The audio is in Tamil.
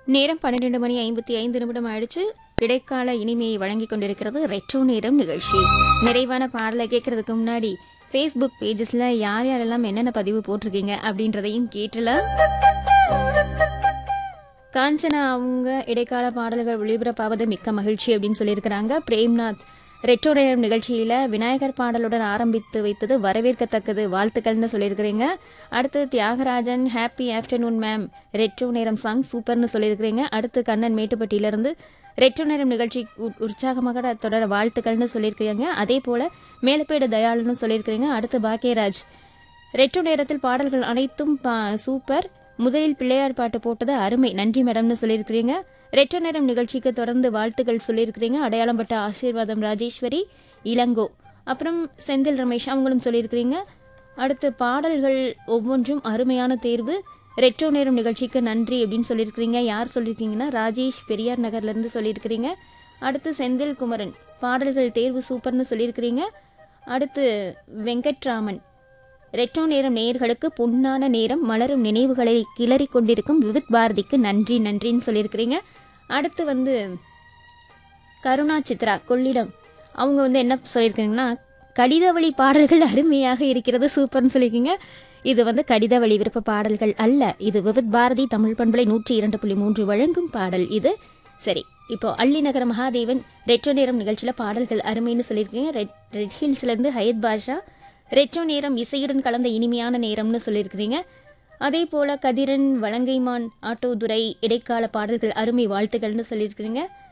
நேரம் பன்னிரண்டு மணி ஐம்பத்தி ஐந்து நிமிடம் ஆயிடுச்சு இடைக்கால இனிமையை வழங்கிக் கொண்டிருக்கிறது ரெட்ரோ நேரம் நிகழ்ச்சி நிறைவான பாடலை கேட்கறதுக்கு முன்னாடி ஃபேஸ்புக் பேஜஸ்ல யார் யாரெல்லாம் என்னென்ன பதிவு போட்டிருக்கீங்க அப்படின்றதையும் கேட்டலாம் காஞ்சனா அவங்க இடைக்கால பாடல்கள் ஒளிபரப்பாவது மிக்க மகிழ்ச்சி அப்படின்னு சொல்லியிருக்கிறாங்க பிரேம்நாத் ரெட்ரோ நேரம் நிகழ்ச்சியில விநாயகர் பாடலுடன் ஆரம்பித்து வைத்தது வரவேற்கத்தக்கது வாழ்த்துக்கள்னு சொல்லியிருக்கிறீங்க அடுத்து Thiyagarajan happy afternoon ma'am retro நேரம் சாங் சூப்பர்னு சொல்லியிருக்கிறீங்க அடுத்து கண்ணன் மேட்டுப்பட்டியிலிருந்து ரெட்ரோ நேரம் நிகழ்ச்சி உ- உற்சாகமாக தொடர வாழ்த்துக்கள்னு சொல்லியிருக்கிறீங்க அதே போல மேலப்பேடு தயாளுன்னு சொல்லியிருக்கிறீங்க அடுத்து பாக்கியராஜ் ரெட்ரோ நேரத்தில் பாடல்கள் அனைத்தும் பா- சூப்பர் முதலில் பிள்ளையார் பாட்டு போட்டது அருமை நன்றி மேடம்னு சொல்லியிருக்கிறீங்க ரெட்ரோ நேரம் நிகழ்ச்சிக்கு தொடர்ந்து வாழ்த்துக்கள் சொல்லியிருக்கிறீங்க அடையாளம் பட்ட ஆசீர்வாதம் ராஜேஸ்வரி இளங்கோ அப்புறம் செந்தில் ரமேஷ் அவங்களும் சொல்லியிருக்கிறீங்க அடுத்து பாடல்கள் ஒவ்வொன்றும் அருமையான தேர்வு ரெட்ரோ நேரம் நிகழ்ச்சிக்கு நன்றி அப்படின்னு சொல்லியிருக்கிறீங்க யார் சொல்லியிருக்கீங்கன்னா ராஜேஷ் பெரியார் நகர்ல இருந்து சொல்லியிருக்கிறீங்க அடுத்து செந்தில் குமரன் பாடல்கள் தேர்வு சூப்பர்னு சொல்லியிருக்கிறீங்க அடுத்து வெங்கட்ராமன் ரெட்ரோ நேரம் நேயர்களுக்கு பொன்னான நேரம் மலரும் நினைவுகளை கிளறி கொண்டிருக்கும் விவித் பாரதிக்கு நன்றி நன்றின்னு சொல்லியிருக்கிறீங்க அடுத்து வந்து கருணா சித்ரா கொள்ளிடம் அவங்க வந்து என்ன சொல்லியிருக்கீங்கன்னா கடிதவழி பாடல்கள் அருமையாக இருக்கிறது சூப்பர்னு சொல்லியிருக்கீங்க இது வந்து கடிதவழி விருப்ப பாடல்கள் அல்ல இது விவித் பாரதி தமிழ் பண்பலை நூற்றி இரண்டு புள்ளி மூன்று வழங்கும் பாடல் இது சரி இப்போ அள்ளிநகர மகாதேவன் ரெட்ரோ நேரம் நிகழ்ச்சியில் பாடல்கள் அருமைன்னு சொல்லியிருக்கீங்க ரெட் ரெட் ஹில்ஸ்லேருந்து ஹயத் பாஷா ரெட்ரோ நேரம் இசையுடன் கலந்த இனிமையான நேரம்னு சொல்லியிருக்கிறீங்க அதே போல கதிரன் வலங்கைமான் ஆட்டோதுரை இடைக்கால பாடல்கள் அருமை வாழ்த்துக்கள்னு சொல்லியிருக்கிறீங்க